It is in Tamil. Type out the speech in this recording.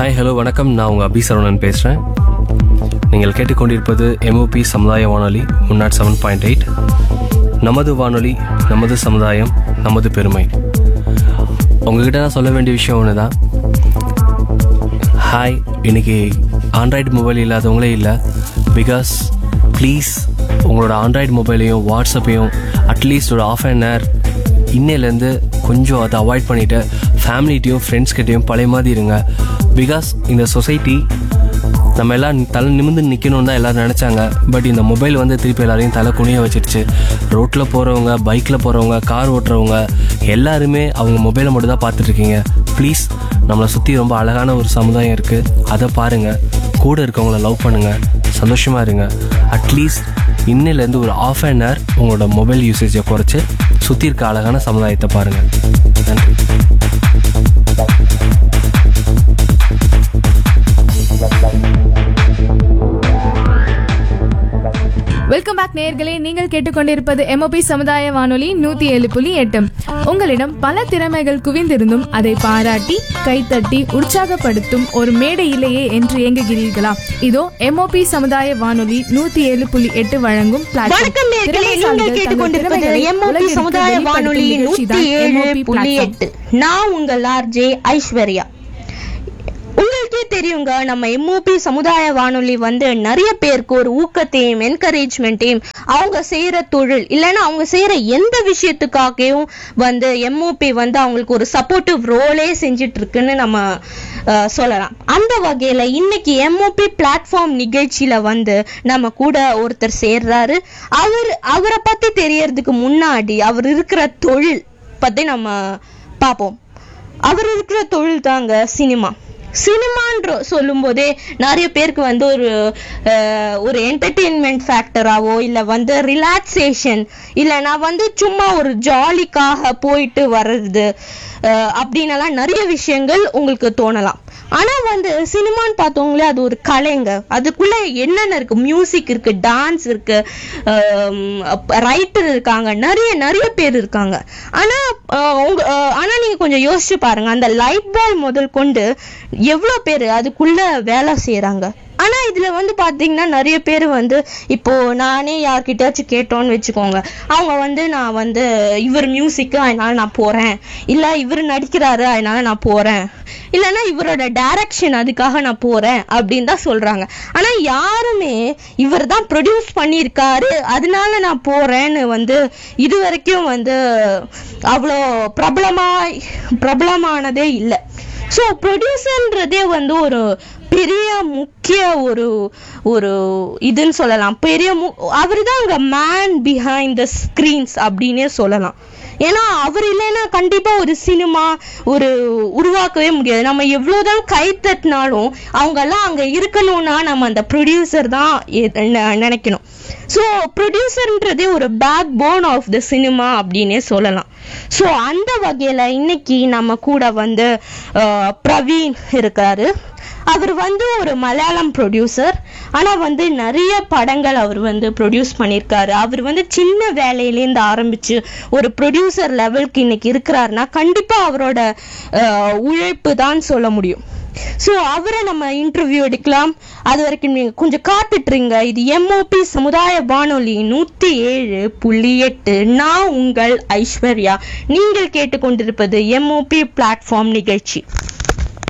ஹாய் ஹலோ வணக்கம் நான் உங்கள் அபி சரவணன் பேசுகிறேன் நீங்கள் கேட்டுக்கொண்டிருப்பது எம்ஓபி சமுதாய வானொலி one nought seven point eight நமது வானொலி நமது சமுதாயம் நமது பெருமை உங்ககிட்ட நான் சொல்ல வேண்டிய விஷயம் ஒன்று தான் ஹாய் இன்னைக்கு ஆண்ட்ராய்டு மொபைல் இல்லாதவங்களே இல்லை பிகாஸ் ப்ளீஸ் உங்களோட ஆண்ட்ராய்டு மொபைலையும் வாட்ஸ்அப்பையும் அட்லீஸ்ட் ஒரு ஆஃப் அன் ஹவர் இன்னையிலேருந்து கொஞ்சம் அதை அவாய்ட் பண்ணிவிட்டு ஃபேமிலிட்டையும் ஃப்ரெண்ட்ஸ்கிட்டையும் பழைய மாதிரி இருங்க பிகாஸ் இந்த சொசைட்டி நம்ம எல்லாம் தலை நிமிர்ந்து நிற்கணும்னு தான் எல்லோரும் நினச்சாங்க பட் இந்த மொபைல் வந்து திருப்பி எல்லாரையும் தலை குனிய வச்சிருச்சு ரோட்டில் போகிறவங்க பைக்கில் போகிறவங்க கார் ஓட்டுறவங்க எல்லாருமே அவங்க மொபைலை மட்டும் தான் பார்த்துட்ருக்கீங்க ப்ளீஸ் நம்மளை சுற்றி ரொம்ப அழகான ஒரு சமுதாயம் இருக்குது அதை பாருங்கள் கூட இருக்கவங்கள லவ் பண்ணுங்கள் சந்தோஷமாக இருங்க அட்லீஸ்ட் இன்னிலேருந்து ஒரு ஆஃப் அன் ஹவர் உங்களோட மொபைல் யூசேஜை குறைச்சி சுற்றி இருக்க அழகான சமுதாயத்தை பாருங்கள் நன்றி வெல்கம் பேக் நேயர்களே நீங்கள் கேட்டுக்கொண்டிருப்பது எம்ஓபி சமுதாய வானொலி நூத்தி ஏழு புள்ளி எட்டு உங்களிடம் பல திறமைகள் குவிந்திருந்தும் அதை பாராட்டி கைத்தட்டி உற்சாகப்படுத்தும் ஒரு மேடை இல்லையே என்று ஏங்குகிறீர்களா இதோ எம்ஓபி சமுதாய வானொலி நூத்தி ஏழு புள்ளி எட்டு வழங்கும் platform. வணக்கம் நேர்களே திறமைசாலிகள் நீங்கள் தங்கள் கேட்டுக்கொண்டிருப்பது திறமைகளை எம்ஓபி உலகிற்கு சமுதாய வெளிப்படுத்தும் வானொலி நிகழ்ச்சி நூத்தி தான் ஏழு MOP புள்ளி platform. எட்டு நான் உங்கள் ஆர்ஜே ஐஸ்வர்யா உங்களுக்கே தெரியுங்க நம்ம எம்ஓபி சமுதாய வானொலி வந்து நிறைய பேருக்கு ஒரு ஊக்கத்தையும் என்கரேஜ்மெண்ட்டையும் அவங்க செய்யற தொழில் இல்லைன்னா அவங்க செய்யற எந்த விஷயத்துக்காகவும் வந்து எம்ஓபி வந்து அவங்களுக்கு ஒரு சப்போர்ட்டிவ் ரோலே செஞ்சுட்டு இருக்குன்னு நம்ம அஹ், சொல்லலாம் அந்த வகையில இன்னைக்கு எம்ஓபி பிளாட்ஃபார்ம் நிகழ்ச்சியில வந்து நம்ம கூட ஒருத்தர் சேர்றாரு அவர் அவரை பத்தி தெரியறதுக்கு முன்னாடி அவர் இருக்கிற தொழில் பத்தி நம்ம பார்ப்போம் அவர் இருக்கிற தொழில் தாங்க சினிமா சினிமான்ற சொல்லும் போதே நிறைய பேருக்கு வந்து ஒரு அஹ், ஒரு என்டர்டெயின்மெண்ட் ஃபேக்டராவோ இல்லை வந்து ரிலாக்ஸேஷன் இல்லைனா வந்து சும்மா ஒரு ஜாலிக்காக போயிட்டு வர்றது அஹ், அப்படின்னலாம் நிறைய விஷயங்கள் உங்களுக்கு தோணலாம் ஆனா வந்து சினிமான்னு பார்த்தவங்களே அது ஒரு கலைங்க அதுக்குள்ள என்னென்ன இருக்கு மியூசிக் இருக்கு டான்ஸ் இருக்கு ரைட்டர் இருக்காங்க நிறைய நிறைய பேர் இருக்காங்க ஆனா அஹ், உங்க அஹ், ஆனா நீங்க கொஞ்சம் யோசிச்சு பாருங்க அந்த லைட் பாய் முதல் கொண்டு எவ்வளவு பேர் அதுக்குள்ள வேலை செய்யறாங்க ஆனா இதுல வந்து பாத்தீங்கன்னா நிறைய பேர் வந்து இப்போ நானே யார்கிட்டயாச்சும் கேட்டோன்னு வச்சுக்கோங்க அவங்க வந்து நான் வந்து இவர் மியூசிக்கு அதனால நான் போறேன் இல்ல இவர் நடிக்கிறாரு அதனால நான் போறேன் இல்லைன்னா இவரோட டைரக்ஷன் அதுக்காக நான் போறேன் அப்படின்னு தான் சொல்றாங்க ஆனா யாருமே இவர் தான் ப்ரொடியூஸ் பண்ணியிருக்காரு அதனால நான் போறேன்னு வந்து இது வரைக்கும் வந்து அவ்வளோ பிரபலமா பிரபலமானதே இல்லை ஸோ ப்ரொடியூசர்ன்றதே வந்து ஒரு பெரிய முக்கிய ஒரு ஒரு இதுன்னு சொல்லலாம் பெரிய அவர் தான் அங்கே மேன் பிஹைண்ட் த ஸ்க்ரீன்ஸ் அப்படின்னே சொல்லலாம் ஏன்னா அவர் இல்லைன்னா கண்டிப்பா ஒரு சினிமா ஒரு உருவாக்கவே முடியாது நம்ம எவ்வளவுதான் கை தட்டினாலும் அவங்க எல்லாம் அங்க இருக்கணும்னா நம்ம அந்த ப்ரொடியூசர் தான் எ- நெ- நினைக்கணும் ஸோ ப்ரொடியூசர்ன்றதே ஒரு backbone of the cinema அப்படின்னே சொல்லலாம் ஸோ அந்த வகையில இன்னைக்கு நம்ம கூட வந்து அஹ், பிரவீன் இருக்காரு அவர் வந்து ஒரு மலையாளம் ப்ரொடியூசர் ஆனா வந்து நிறைய படங்கள் அவர் வந்து ப்ரொடியூஸ் பண்ணியிருக்காரு அவர் வந்து சின்ன வேலையிலேருந்து ஆரம்பிச்சு ஒரு ப்ரொடியூசர் லெவலுக்கு இன்னைக்கு இருக்கிறாருன்னா கண்டிப்பா அவரோட அஹ், உழைப்பு தான் சொல்ல முடியும் ஸோ அவரை நம்ம இன்டர்வியூ எடுக்கலாம் அது வரைக்கும் நீங்க கொஞ்சம் காத்துட்டுருங்க இது எம்ஓபி சமுதாய வானொலி நூத்தி ஏழு புள்ளி எட்டு நான் உங்கள் ஐஸ்வர்யா நீங்கள் கேட்டுக்கொண்டிருப்பது எம்ஓபி பிளாட்ஃபார்ம் நிகழ்ச்சி